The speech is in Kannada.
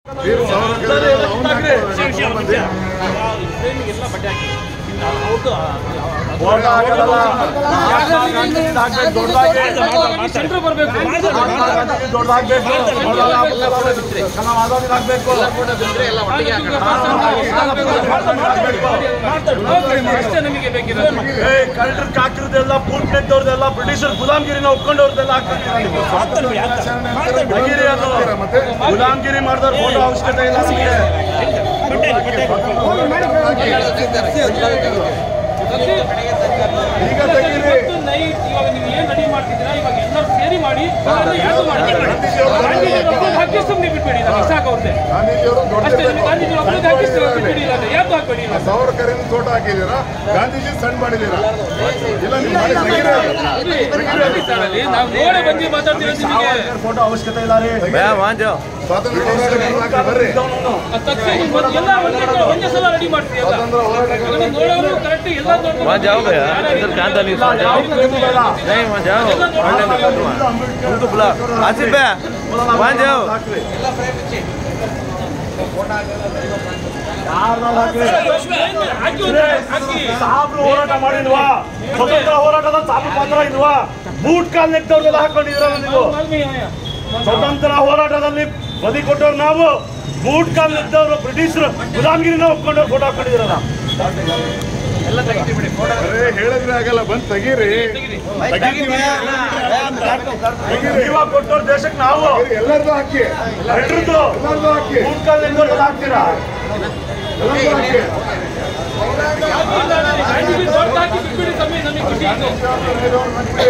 ವೀರ ಸಾವರ್ಕರ್ ಅವ್ನ ಹಾಕ್ಕೊಂಡು ಬಂದು ಫ್ರೇಮಿಗೆಲ್ಲ ಬಟ್ಟೆ ಹಾಕಿ ಅವ್ರದ್ದು ಫೋಟೋ ಹಾಕಲ್ಲ ಸೆಂಟ್ರ್ ಬರಬೇಕು ದೊಡ್ಡದಾಗಬೇಕು ಹಾಕ್ಬೇಕು ಫೋಟೋ ಬಿದ್ದರೆ ಎಲ್ಲ ಒಟ್ಟಿಗೆ ಅಷ್ಟೇ ನಮಗೆ ಬೇಕಿರೋದು ಏ ಕಳ್ಳರು ಕಾಕಿರದೆಲ್ಲ ಬೂಟ್ ನೆಟ್ಟವ್ರದೆಲ್ಲ ಬ್ರಿಟಿಷರ್ ಗುಲಾಮ್ಗಿರಿನ ಒಪ್ಕೊಂಡವ್ರದೆಲ್ಲ ಹಾಕ್ತಾರೆ ತೆಗೀರಿ ಅದು ಮತ್ತೆ ಗುಲಾಮ್ಗಿರಿ ಮಾಡಿದವ್ರ ಫೋಟೋ ಅವಶ್ಯಕತೆ ಇಲ್ಲ ಈಗ ತೆಗೀರಿ ಇವತ್ತು ನೈಟ್ ಇವಾಗ ನೀವು ಏನ್ ರೆಡಿ ಮಾಡ್ತಿದ್ದೀರಾ ಇವಾಗ ಎಲ್ಲರೂ ಸೇರಿ ಮಾಡಿ ಅದನ್ನ ಯಾಕೆ ಮಾಡ್ತೀರಾ ಗಾಂಧೀಜಿ ಒಬ್ಬರಿಗೆ ಹಾಕಿ ಸುಮ್ಮನೆ ಬಿಟ್ಬೇಡಿ ನಮಗೆ ಸಾಕು ಅವ್ರದ್ದೇ ಗಾಂಧೀಜಿಯವರು ಅಷ್ಟೇ ದೊಡ್ಡ ಗಾಂಧೀಜಿ ಒಬ್ಬರಿಗೆ ಹಾಕಿ ಸುಮ್ಮನೆ ಬಿಟ್ಬೇಡಿ ಇಲ್ಲ ಅಂದ್ರೆ ಯಾಕೆ ಹಾಕ್ಬೇಡಿ ಇಲ್ಲ ಸಾವರ್ಕರಿನ ತೋಟ ಹಾಕಿದ್ದೀರಾ ಗಾಂಧೀಜಿ ಸಣ್ಣ ಮಾಡಿದ್ದೀರಾ ಇಲ್ಲ ನೀವು ಮಾಡಿ ತೆಗೀರಿ ಅದು. ನಾವು ನೋಡೇ ಬಂದು ಮಾತಾಡ್ತೀವಿ ನಿಮಗೆ ಫೋಟೋ ಅವಶ್ಯಕತೆ ಇಲ್ಲ ರೀ ಸ್ವಾತಂತ್ರ್ಯ ಹೋರಾಟಗಾರರು ಹಾಕಿ ಬರ್ರಿ ಅದ್ ತಕ್ಷಣ ನೀವು ಬಂದು ಎಲ್ಲ ಒಂದೇ ಒಂದೇ ಸಲ ರೆಡಿ ಮಾಡ್ತೀವಿ ಎಲ್ಲ ಸ್ವಾತಂತ್ರ್ಯ ಹೋರಾಟಗಾರರು ಅದನ್ನ ನೋಡೋರು ಕರೆಕ್ಟ್ ಎಲ್ಲ ನೋಡ್ಕೊಂಡು वहाँ जाओ भैया इधर कहाँ था नहीं नहीं वहाँ जाओ पढ़ने निकल तुम तुम तो बुला आसिफ भैया वहाँ जाओ ಹಾಕಿ ಹಾಕಿ ಸಾಬ್ರು ಹೋರಾಟ ಮಾಡಿಲ್ವಾ ಸ್ವತಂತ್ರ ಹೋರಾಟದ ಸಾಬ್ರು ಪಾತ್ರ ಇಲ್ವಾ ಬೂಟ್ ಕಾಲ್ ನೆಕ್ದವ್ರದೆಲ್ಲ ಹಾಕೊಂಡಿದ್ರಲ್ಲ ನೀವು ಸ್ವತಂತ್ರ ಹೋರಾಟದಲ್ಲಿ ಬದಿ ಕೊಟ್ಟವ್ರು ನಾವು ಬೂಟ್ ಕಾಲ್ ನೆಕ್ದವ್ರು ಬ್ರಿಟಿಷರು ಗುಲಾಮ್ಗಿರಿನ ಒಪ್ಕೊಂಡವ್ರು ಫೋಟೋ ಹಾಕೊಂಡಿದ್ರಲ್ಲ ಅರೇ ಹೇಳಿದ್ರೆ ಆಗಲ್ಲ ಬಂದ್ ತೆಗೀರಿ ತೆಗೀತೀವಿ. ತೆಗೀರಿ. ಇವಾಗ ಕೊಟ್ಟವ್ರ ದೇಶಕ್ಕೆ ನಾವು ಎಲ್ಲರದು ಹಾಕಿ ಎಲ್ರದ್ದು ಎಲ್ಲರದು ಹಾಕಿ ಬೂಟ್ ಕಾಲ್ ನೆಕ್ದವ್ರದ್ದು ಹಾಕ್ತೀರಾ ಎಲ್ಲರದು ಹಾಕಿ ದೊಡ್ಡ ಹಾಕಿ ಬಿಟ್ಬಿಡಿ ಸಮಯ ನಮಗೆ ಖುಷಿ ಆಯ್ತು